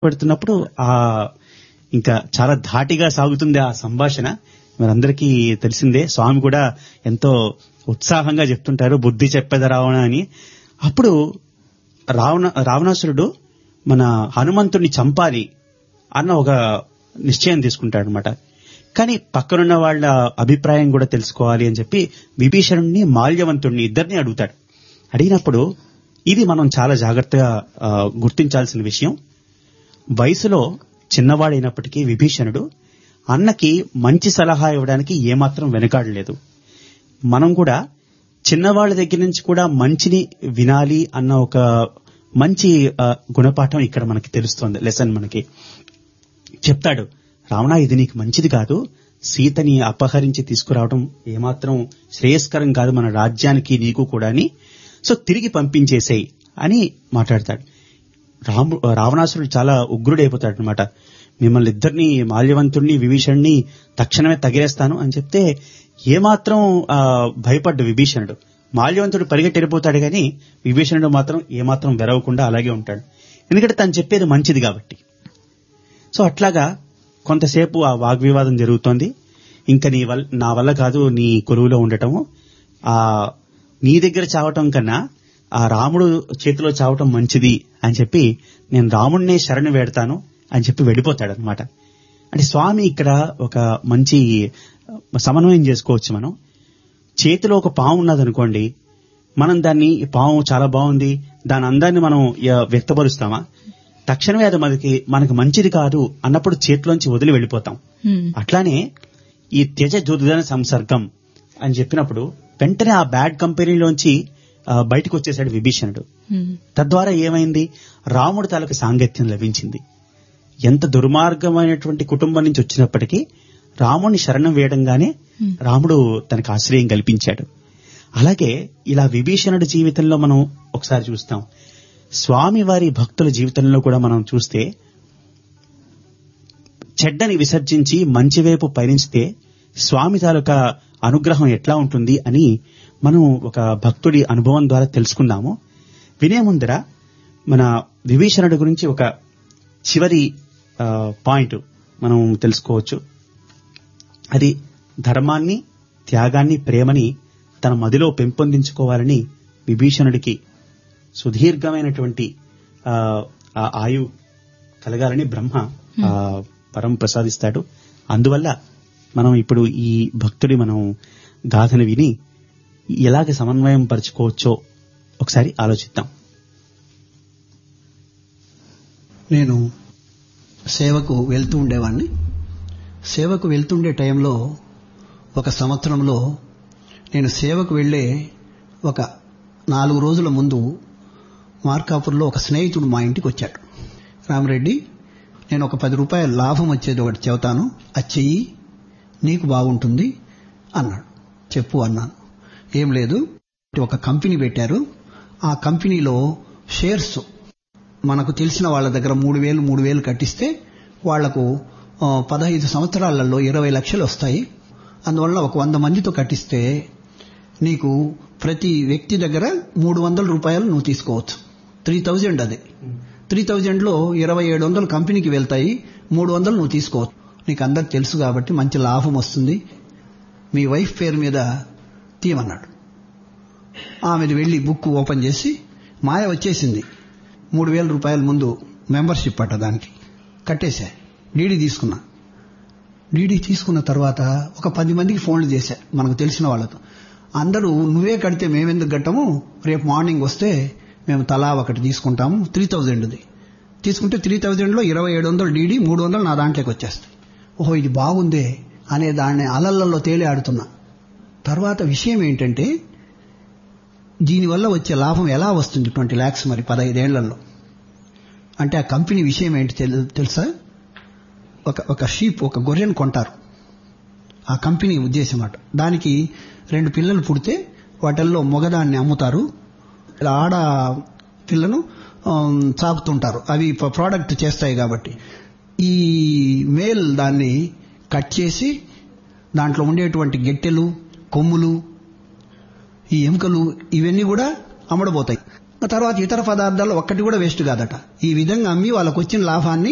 పెడుతున్నప్పుడు ఆ ఇంకా చాలా ధాటిగా సాగుతుంది ఆ సంభాషణ మనందరికీ తెలిసిందే స్వామి కూడా ఎంతో ఉత్సాహంగా చెప్తుంటారు బుద్ధి చెప్పేద రావణ అని అప్పుడు రావణ రావణాసురుడు మన హనుమంతుడిని చంపాలి అన్న ఒక నిశ్చయం తీసుకుంటాడు అనమాట కానీ పక్కనున్న వాళ్ళ అభిప్రాయం కూడా తెలుసుకోవాలి అని చెప్పి విభీషణుడిని మాల్యవంతుడిని ఇద్దరిని అడుగుతాడు అడిగినప్పుడు ఇది మనం చాలా జాగ్రత్తగా ఆ, గుర్తించాల్సిన విషయం వయసులో చిన్నవాడైనప్పటికీ విభీషణుడు అన్నకి మంచి సలహా ఇవ్వడానికి ఏమాత్రం వెనకాడలేదు మనం కూడా చిన్నవాళ్ళ దగ్గర నుంచి కూడా మంచిని వినాలి అన్న ఒక మంచి ఆ, గుణపాఠం ఇక్కడ మనకి తెలుస్తోంది లెసన్ మనకి చెప్తాడు రావణ ఇది నీకు మంచిది కాదు సీతని అపహరించి తీసుకురావడం ఏమాత్రం శ్రేయస్కరం కాదు మన రాజ్యానికి నీకు కూడా అని సో తిరిగి పంపించేసేయి అని మాట్లాడతాడు రాము రావణాసురుడు చాలా ఉగ్రుడైపోతాడు అనమాట మిమ్మల్ని ఇద్దరిని మాల్యవంతుడిని విభీషణ్ణి తక్షణమే తగిలేస్తాను అని చెప్తే ఏమాత్రం ఆ, భయపడ్డు విభీషణుడు మాల్యవంతుడు పరిగెట్టెళ్ళిపోతాడు కానీ విభీషణుడు మాత్రం ఏమాత్రం వెరవకుండా అలాగే ఉంటాడు ఎందుకంటే తను చెప్పేది మంచిది కాబట్టి సో అట్లాగా కొంతసేపు ఆ వాగ్వివాదం జరుగుతోంది ఇంకా నీ వల్ల నా వల్ల కాదు నీ కొలువులో ఉండటము ఆ నీ దగ్గర చావటం కన్నా ఆ రాముడు చేతిలో చావటం మంచిది అని చెప్పి నేను రాముడినే శరణు వేడతాను అని చెప్పి వెళ్ళిపోతాడు అనమాట అంటే స్వామి ఇక్కడ ఒక మంచి సమన్వయం చేసుకోవచ్చు మనం చేతిలో ఒక పాము ఉన్నదనుకోండి మనం దాన్ని ఈ పాము చాలా బాగుంది దాని అందాన్ని మనం య- వ్యక్తపరుస్తామా తక్షణమే అది మనకి మనకు మంచిది కాదు అన్నప్పుడు చేతిలోంచి వదిలి వెళ్ళిపోతాం హ్మ్. అట్లానే ఈ త్యజ దుర్ధన సంసర్గం అని చెప్పినప్పుడు వెంటనే ఆ బ్యాడ్ కంపెనీలోంచి ఆ, బయటకు వచ్చేసాడు విభీషణుడు హ్మ్. తద్వారా ఏమైంది రాముడు తలకు సాంగత్యం లభించింది ఎంత దుర్మార్గమైనటువంటి కుటుంబం నుంచి వచ్చినప్పటికీ రాముడిని శరణం వేయడంగానే Hmm. రాముడు తనకు ఆశ్రయం కల్పించాడు అలాగే ఇలా విభీషణుడి జీవితంలో మనం ఒకసారి చూస్తాం స్వామి వారి భక్తుల జీవితంలో కూడా మనం చూస్తే చెడ్డని విసర్జించి మంచి వైపు పయనిస్తే స్వామి తాలూకా అనుగ్రహం ఎట్లా ఉంటుంది అని మనం ఒక భక్తుడి అనుభవం ద్వారా తెలుసుకుందాము వినే ముందర మన విభీషణుడి గురించి ఒక చివరి ఆ, పాయింట్ మనం తెలుసుకోవచ్చు అది ధర్మాన్ని త్యాగాన్ని ప్రేమని తన మదిలో పెంపొందించుకోవాలని విభీషణుడికి సుదీర్ఘమైనటువంటి ఆ, ఆ ఆయు కలగాలని బ్రహ్మ ఆ, వరం ప్రసాదిస్తాడు అందువల్ల మనం ఇప్పుడు ఈ భక్తుడి మనం గాథను విని ఎలాగ సమన్వయం పరుచుకోవచ్చో ఒకసారి ఆలోచిద్దాం నేను సేవకు వెళ్తూ ఉండేవాడిని సేవకు వెళ్తుండే టైంలో ఒక సంవత్సరంలో నేను సేవకు వెళ్ళే ఒక నాలుగు రోజుల ముందు మార్కాపూర్లో ఒక స్నేహితుడు మా ఇంటికి వచ్చాడు రామరెడ్డి నేను ఒక పది రూపాయల లాభం వచ్చేది ఒకటి చెబుతాను అది చెయ్యి నీకు బాగుంటుంది అన్నాడు చెప్పు అన్నాను ఏం లేదు ఒక కంపెనీ పెట్టారు ఆ కంపెనీలో షేర్స్ మనకు తెలిసిన వాళ్ళ దగ్గర మూడు వేలు మూడు వేలు కట్టిస్తే వాళ్లకు ఆ, పదహైదు సంవత్సరాలలో ఇరవై లక్షలు వస్తాయి అందువల్ల ఒక వంద మందితో కట్టిస్తే నీకు ప్రతి వ్యక్తి దగ్గర మూడు వందల రూపాయలు నువ్వు తీసుకోవచ్చు త్రీ థౌజండ్ అది త్రీ థౌజండ్లో ఇరవై ఏడు వందలు కంపెనీకి వెళ్తాయి మూడు వందలు నువ్వు తీసుకోవచ్చు నీకు అందరికి తెలుసు కాబట్టి మంచి లాభం వస్తుంది మీ వైఫ్ పేరు మీద తీయమన్నాడు ఆమెది వెళ్ళి బుక్ ఓపెన్ చేసి మాయ వచ్చేసింది మూడు వేల రూపాయల ముందు మెంబర్షిప్ అట్ట దానికి కట్టేశా డీడీ తీసుకున్నా డీడీ తీసుకున్న తర్వాత ఒక పది మందికి ఫోన్లు చేశా మనకు తెలిసిన వాళ్ళతో అందరూ నువ్వే కడితే మేమెందుకు కట్టము రేపు మార్నింగ్ వస్తే మేము తలా ఒకటి తీసుకుంటాము త్రీ థౌజండ్ది తీసుకుంటే త్రీ థౌజండ్లో ఇరవై ఏడు వందలు డీడీ మూడు వందలు నా దాంట్లోకి వచ్చేస్తాయి ఓహో ఇది బాగుందే అనే దాన్ని అలల్లో తేలి ఆడుతున్నా తర్వాత విషయం ఏంటంటే దీనివల్ల వచ్చే లాభం ఎలా వస్తుంది ట్వంటీ ల్యాక్స్ మరి పదహైదేళ్లలో అంటే ఆ కంపెనీ విషయం ఏంటి తెలు- తెలుసా ఒక ఒక షీప్ ఒక గొర్రెను కొంటారు ఆ కంపెనీ ఉద్దేశం అట దానికి రెండు పిల్లలు పుడితే వాటిల్లో మొగదాన్ని అమ్ముతారు ఇలా ఆడ పిల్లను ఆమ్, సాకుతుంటారు అవి ప- ప్రోడక్ట్ చేస్తాయి కాబట్టి ఈ మేల్ దాన్ని కట్ చేసి దాంట్లో ఉండేటువంటి గెట్టెలు కొమ్ములు ఈ ఎముకలు ఇవన్నీ కూడా అమ్మడబోతాయి ఆ తర్వాత ఇతర పదార్థాలు ఒక్కటి కూడా వేస్ట్ కాదట ఈ విధంగా అమ్మి వాళ్ళకు వచ్చిన లాభాన్ని